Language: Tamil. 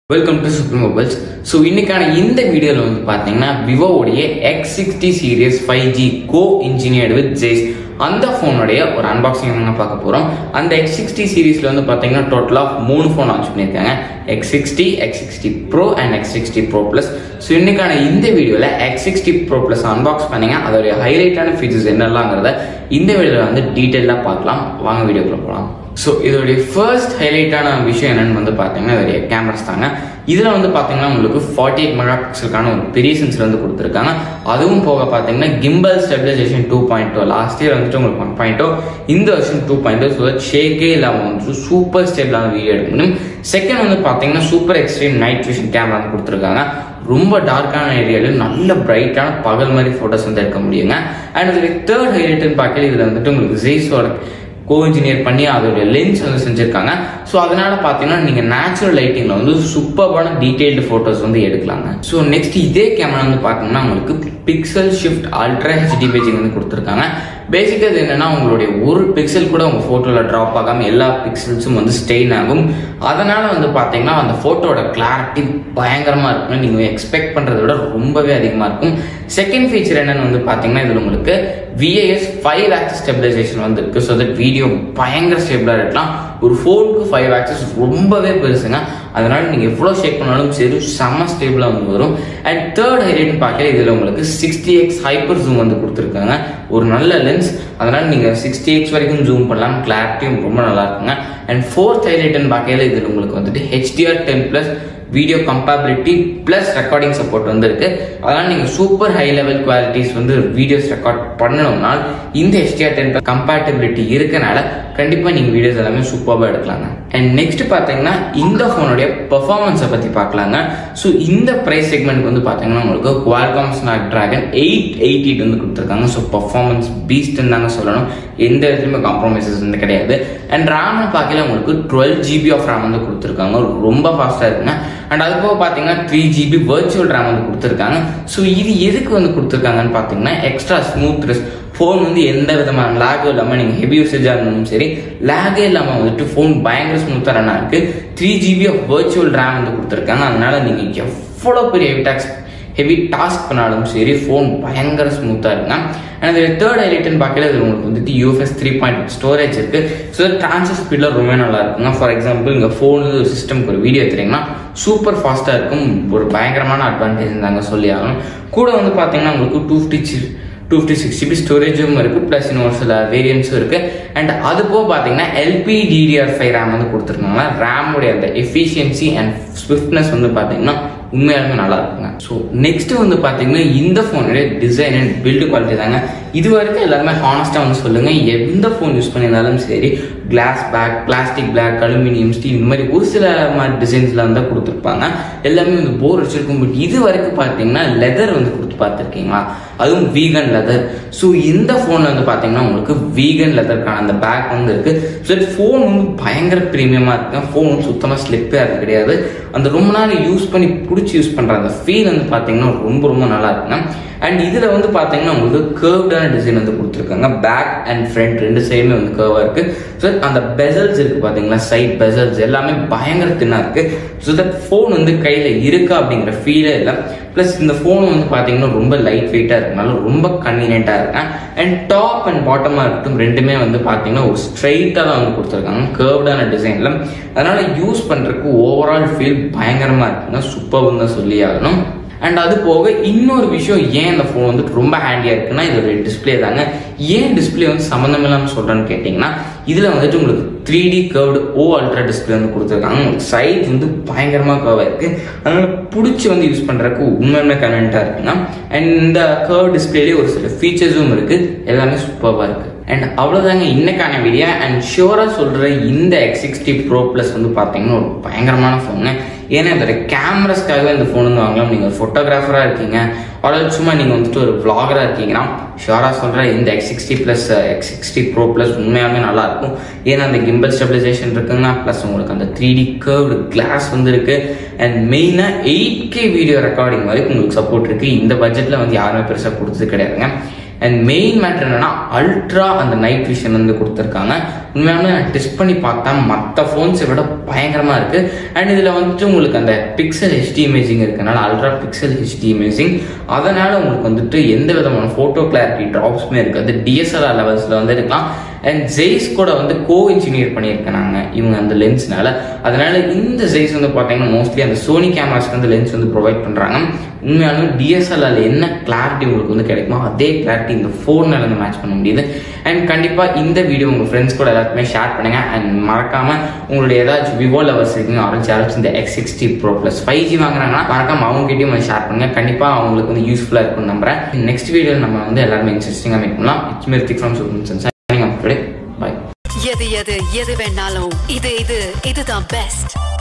welcome to super mobiles so இன்னைக்கான இந்த வீடியோவில் வந்து பார்த்தீங்கன்னா விவோவுடைய X sixty series five G co engineered with Zeiss அந்த ஃபோனுடைய ஒரு அன்பாக்சிங் தாங்க பார்க்க போகிறோம் அந்த எக்ஸ் சிக்ஸ்டி சீரீஸில் வந்து பார்த்தீங்கன்னா டோட்டலாக மூணு ஃபோன் லான்ச் பண்ணியிருக்காங்க X sixty X sixty pro and X sixty pro plus so இன்னைக்கான இந்த வீடியோவில் X sixty pro plus unbox பண்ணீங்க அதோடைய ஹைலைட்டான ஃபீச்சர்ஸ் என்னெல்லாங்கிறத இந்த வீடியோவில் வந்து டீட்டெயிலாக பார்க்கலாம் வாங்க வீடியோக்குள்ள போகலாம் ஸோ இதோடைய ஃபர்ஸ்ட் ஹைலைட்டான விஷயம் என்னன்னு வந்து பார்த்தீங்கன்னா இதோடைய கேமராஸ் தாங்க இதில் வந்து பார்த்தீங்கன்னா உங்களுக்கு ஃபார்ட்டி எயிட் மெகா பிக்சலுக்கான ஒரு பெரிய சென்சர் வந்து கொடுத்துருக்காங்க அதுவும் போக பார்த்தீங்கன்னா gimbal stabilization two point two last year வந்துட்டு உங்களுக்கு ஒன் பாயிண்ட் டூ இந்த வருஷம் டூ பாயிண்ட் டூ ஸோ ஷேக்கே இல்லாமல் வந்து சூப்பர் ஸ்டேபிளான வீடியோ எடுக்க முடியும் செகண்ட் வந்து பார்த்தீங்கன்னா super extreme night vision camera வந்து கொடுத்துருக்காங்க ரொம்ப டார்க்கான ஏரியாவில் நல்ல பிரைட்டான பகல் மாதிரி ஃபோட்டோஸ் வந்து எடுக்க முடியுங்க அண்ட் இதுல தேர்ட் ஹைலைட்னு பார்க்கல இதில் வந்துட்டு உங்களுக்கு ஜெய்ஸோட கோ இன்ஜினியர் பண்ணி அதோடைய லென்ஸ் வந்து செஞ்சுருக்காங்க ஸோ அதனால பார்த்தீங்கன்னா நீங்கள் நேச்சுரல் லைட்டிங்கில் வந்து சூப்பர்பான டீடைல்டு ஃபோட்டோஸ் வந்து எடுக்கலாங்க ஸோ நெக்ஸ்ட் இதே கேமரா வந்து பார்த்தீங்கன்னா உங்களுக்கு pixel shift ultra HD paging வந்து கொடுத்துருக்காங்க பேசிக்காக இது என்னன்னா உங்களுடைய ஒரு பிக்சல் கூட உங்கள் ஃபோட்டோவில் ட்ராப் ஆகாமல் எல்லா பிக்சல்ஸும் வந்து ஸ்டெயின் ஆகும் அதனால வந்து பார்த்தீங்கன்னா அந்த ஃபோட்டோட கிளாரிட்டி பயங்கரமாக இருக்கும் நீங்கள் எக்ஸ்பெக்ட் பண்ணுறதை விட ரொம்பவே அதிகமாக இருக்கும் செகண்ட் ஃபீச்சர் என்னன்னு வந்து பார்த்தீங்கன்னா இதில் உங்களுக்கு விஏஎஸ் ஃபைவ் ஆக்சஸ் ஸ்டெபிலைசேஷன் வந்து இருக்கு ஸோ தட் வீடியோ பயங்கர ஸ்டேபிளாக இருக்கலாம் ஒரு ஃபோனுக்கு ஃபைவ் ஆக்சஸ் ரொம்பவே பெருசுங்க அதனால நீங்கள் எவ்வளோ ஷேக் பண்ணாலும் சரி செம்ம ஸ்டேபிளாக வந்து வரும் அண்ட் தேர்ட் ஹைலைட்னு பார்க்க இதில் உங்களுக்கு சிக்ஸ்டி எக்ஸ் ஹைப்பர் ஜூம் வந்து கொடுத்துருக்காங்க ஒரு நல்ல லென்ஸ் அதனால நீங்கள் சிக்ஸ்டி எக்ஸ் வரைக்கும் ஜூம் பண்ணலாம் கிளாரிட்டியும் ரொம்ப நல்லா இருக்குங்க அண்ட் ஃபோர்த் ஹைலைட்னு பார்க்கையில இதில் உங்களுக்கு வந்துட்டு HDR ten plus video compatibility plus recording support வந்து இருக்கு அதனால நீங்க சூப்பர் ஹை லெவல் குவாலிட்டிஸ் வந்து வீடியோஸ் ரெக்கார்ட் பண்ணணும்னா இந்த ஹெச்டிஆர் டென் கம்பேட்டபிலிட்டி இருக்கனால கண்டிப்பா நீங்க வீடியோஸ் எல்லாமே சூப்பராக எடுக்கலாங்க அண்ட் நெக்ஸ்ட் பார்த்தீங்கன்னா இந்த ஃபோனுடைய பெர்ஃபார்மன்ஸை பத்தி பார்க்கலாங்க ஸோ இந்த ப்ரைஸ் செக்மெண்ட் வந்து பார்த்தீங்கன்னா உங்களுக்கு Qualcomm Snapdragon eight eighty வந்து கொடுத்துருக்காங்க ஸோ பர்ஃபார்மன்ஸ் பீஸ்ட்னு தாங்க சொல்லணும் எந்த இடத்துலையுமே காம்ப்ரமைசஸ் வந்து கிடையாது அண்ட் ரேம்னு பார்க்கல உங்களுக்கு டுவெல் ஜிபி ஆஃப் ரேம் வந்து கொடுத்துருக்காங்க ரொம்ப ஃபாஸ்ட்டாக இருக்குங்க அண்ட் அது போக பார்த்தீங்கன்னா த்ரீ ஜிபி வர்ச்சுவல் ரேம் வந்து கொடுத்துருக்காங்க ஸோ இது எதுக்கு வந்து கொடுத்துருக்காங்கன்னு பார்த்தீங்கன்னா எக்ஸ்ட்ரா ஸ்மூத்னஸ் ஃபோன் வந்து எந்த விதமான லேகும் இல்லாமல் நீங்கள் ஹெவி யூசேஜாக இருந்தாலும் சரி லேகே இல்லாமல் வந்துட்டு ஃபோன் பயங்கர ஸ்மூத்தாக ரன் ஆயிருக்கு three GB of virtual RAM வந்து கொடுத்துருக்காங்க அதனால நீங்கள் எவ்வளோ பெரிய ஹெவி டாக்ஸ் ஹெவி டாஸ்க் பண்ணாலும் சரி ஃபோன் பயங்கர ஸ்மூத்தாக இருக்குங்க அண்ட் இது தேர்ட் ஹைலைட்னு பார்க்கல இது உங்களுக்கு வந்துட்டு யூஎஃப்எஸ் த்ரீ பாயிண்ட் ஸ்டோரேஜ் இருக்கு ஸோ ட்ரான்ஸ்ஃபர் ஸ்பீடில் ரொம்ப நல்லா இருக்குங்க ஃபார் எக்ஸாம்பிள் இங்கே ஃபோன் சிஸ்டம்க்கு ஒரு வீடியோ எடுத்துறீங்கன்னா சூப்பர் ஃபாஸ்ட்டாக இருக்கும் ஒரு பயங்கரமான அட்வான்டேஜ் தாங்க சொல்லி ஆகணும் கூட வந்து பார்த்தீங்கன்னா உங்களுக்கு two fifty two fifty six GB ஸ்டோரேஜும் இருக்குது ப்ளஸ் இன்னொரு சில வேரியன்ஸும் இருக்குது அண்ட் அது போக பார்த்தீங்கன்னா எல்பி டிடிஆர் ஃபைவ் ரேம் வந்து கொடுத்துருக்காங்க ரேமுடைய அந்த எஃபிஷியன்சி அண்ட் ஸ்விஃப்ட்னஸ் வந்து பார்த்தீங்கன்னா உண்மையாலுமே நல்லா இருக்குங்க ஸோ நெக்ஸ்ட் வந்து பார்த்தீங்கன்னா இந்த ஃபோனுடைய டிசைன் அண்ட் பில்டு குவாலிட்டி தாங்க இது வரைக்கும் எல்லாருமே ஹானஸ்ட்டாக வந்து சொல்லுங்க எந்த ஃபோன் யூஸ் பண்ணியிருந்தாலும் சரி glass back plastic back aluminium steel இந்த மாதிரி ஒரு சில மாதிரி டிசைன்ஸ்ல வந்து கொடுத்துருப்பாங்க எல்லாமே வந்து போர் வச்சிருக்கும் பட் இது வரைக்கும் பார்த்தீங்கன்னா லெதர் வந்து கொடுத்து பார்த்துருக்கீங்களா அதுவும் வீகன் லெதர் ஸோ இந்த ஃபோனில் வந்து பார்த்தீங்கன்னா உங்களுக்கு வீகன் லெதருக்கான அந்த பேக் வந்து இருக்கு ஸோ ஃபோன் வந்து பயங்கர ப்ரீமியமாக இருக்கு ஃபோன் வந்து சுத்தமாக ஸ்லிப்பே அது கிடையாது அந்த ரொம்ப நாள் யூஸ் பண்ணி பிடிச்சி யூஸ் பண்ணுற அந்த ஃபீல் வந்து பார்த்தீங்கன்னா ரொம்ப ரொம்ப நல்லா இருக்குங்க அண்ட் இதில் வந்து பார்த்தீங்கன்னா உங்களுக்கு கேர்வ்டான டிசைன் வந்து கொடுத்துருக்காங்க பேக் அண்ட் ஃப்ரண்ட் ரெண்டு சைடுமே வந்து கேர்வாக இருக்கு ஸோ அந்த பெசல்ஸ் இருக்கு பார்த்தீங்களா சைட் பெசல்ஸ் எல்லாமே பயங்கர தின்னாக இருக்கு ஸோ தட் ஃபோன் வந்து கையில் இருக்கா அப்படிங்கிற ஃபீலே இல்லை ப்ளஸ் இந்த ஃபோன் வந்து பார்த்தீங்கன்னா ரொம்ப லைட் வெயிட்டாக இருக்கனால ரொம்ப கன்வீனியண்ட்டாக இருக்கேன் அண்ட் டாப் அண்ட் பாட்டமாக இருக்கட்டும் ரெண்டுமே வந்து பார்த்தீங்கன்னா ஒரு ஸ்ட்ரைட்டாக தான் வந்து கொடுத்துருக்காங்க கேர்வ்டான டிசைனில் அதனால் யூஸ் பண்ணுறதுக்கு ஓவரால் ஃபீல் பயங்கரமாக இருக்குங்க சூப்பர்னு தான் சொல்லி ஆகணும் அண்ட் அது போக இன்னொரு விஷயம் ஏன் இந்த ஃபோன் வந்து ரொம்ப ஹேண்டியாக இருக்குன்னா இதோட டிஸ்பிளே தாங்க ஏன் டிஸ்பிளே வந்து சம்மந்தம் இல்லாமல் சொல்கிறேன்னு கேட்டிங்கன்னா இதில் வந்துட்டு உங்களுக்கு three D curved O ultra display வந்து கொடுத்துருக்காங்க உங்களுக்கு சைஸ் வந்து பயங்கரமாக கர்வாக இருக்குது அதனால் பிடிச்சி வந்து யூஸ் பண்ணுறதுக்கு உண்மையுமே கன்வென்ட்டாக இருக்குங்க அண்ட் இந்த கர்வ் டிஸ்பிளேலேயே ஒரு சில ஃபீச்சர்ஸும் இருக்குது எல்லாமே சூப்பராக இருக்குது அண்ட் அவ்வளோதாங்க இன்னைக்கான வீடியோ அண்ட் ஷியோராக சொல்கிற இந்த எக்ஸ் சிக்ஸ்டி ப்ரோ ப்ளஸ் வந்து பார்த்தீங்கன்னா ஒரு பயங்கரமான ஃபோனு ஏன்னா இதோட கேமராஸ்க்காகவே இந்த ஃபோன் வந்து வாங்கலாம் நீங்கள் ஒரு ஃபோட்டோகிராஃபராக இருக்கீங்க அதாவது சும்மா நீங்கள் வந்துட்டு ஒரு vlogger-ஆ இருக்கீங்கன்னா ஷியோராக சொல்கிற இந்த X sixty plus X sixty pro plus உண்மையாலுமே நல்லாயிருக்கும் ஏன்னா அந்த கிம்பல் ஸ்டெபிலைசேஷன் இருக்குங்கன்னா ப்ளஸ் உங்களுக்கு அந்த த்ரீ டி கர்வ்டு கிளாஸ் வந்து இருக்கு அண்ட் மெயினாக எயிட் கே வீடியோ ரெக்கார்டிங் வரைக்கும் உங்களுக்கு சப்போர்ட் இருக்குது இந்த பட்ஜெட்டில் வந்து யாருமே பெருசாக கொடுத்தது கிடையாதுங்க அண்ட் மெயின் மேட்ரு என்னன்னா அல்ட்ரா அந்த நைட் விஷன் வந்து கொடுத்துருக்காங்க உண்மையாலுமே நான் டெஸ்ட் பண்ணி பார்த்தா மற்ற ஃபோன்ஸை விட பயங்கரமா இருக்கு அண்ட் இதுல வந்துட்டு உங்களுக்கு அந்த பிக்சல் ஹெச்டி இமேஜிங் இருக்கனால அல்ட்ரா பிக்சல் ஹெச்டி இமேஜிங் அதனால உங்களுக்கு வந்துட்டு எந்த விதமான ஃபோட்டோ கிளாரிட்டி ட்ராப்ஸுமே இருக்காது டிஎஸ்எல்ஆர் லெவல்ஸ்ல வந்து இருக்கலாம் அண்ட் ஜெய்ஸ் கூட வந்து கோ இன்ஜினியர் பண்ணியிருக்காங்க இவங்க அந்த லென்ஸ்னால அதனால இந்த ஜெய்ஸ் வந்து பார்த்தீங்கன்னா மோஸ்ட்லி அந்த சோனி கேமராஸ்க்கு வந்து லென்ஸ் வந்து ப்ரொவைட் பண்ணுறாங்க உண்மையாலும் டிஎஸ்எல்ஆர் என்ன கிளாரிட்டி உங்களுக்கு வந்து கிடைக்குமோ அதே கிளாரிட்டி இந்த ஃபோன்னால வந்து மேட்ச் பண்ண முடியுது அண்ட் கண்டிப்பாக இந்த வீடியோ உங்கள் ஃப்ரெண்ட்ஸ் கூட எல்லாத்துக்குமே ஷேர் பண்ணுங்க அண்ட் மறக்காம உங்களுடைய ஏதாச்சும் விவோ லவர்ஸ் இருக்கீங்க ஆரஞ்சு யாராச்சும் இந்த X sixty pro plus five G வாங்குறாங்கன்னா மறக்காம அவங்ககிட்டயும் வந்து ஷேர் பண்ணுங்க கண்டிப்பாக அவங்களுக்கு வந்து யூஸ்ஃபுல்லாக இருக்கும்னு நம்புறேன் நெக்ஸ்ட் வீடியோ நம்ம வந்து எல்லாருமே இன்ட்ரெஸ்டிங்காக மேக் பண்ணலாம் it's Mirthik from super boy எது எது எது வேணாலும் இது இது இதுதான் பெஸ்ட்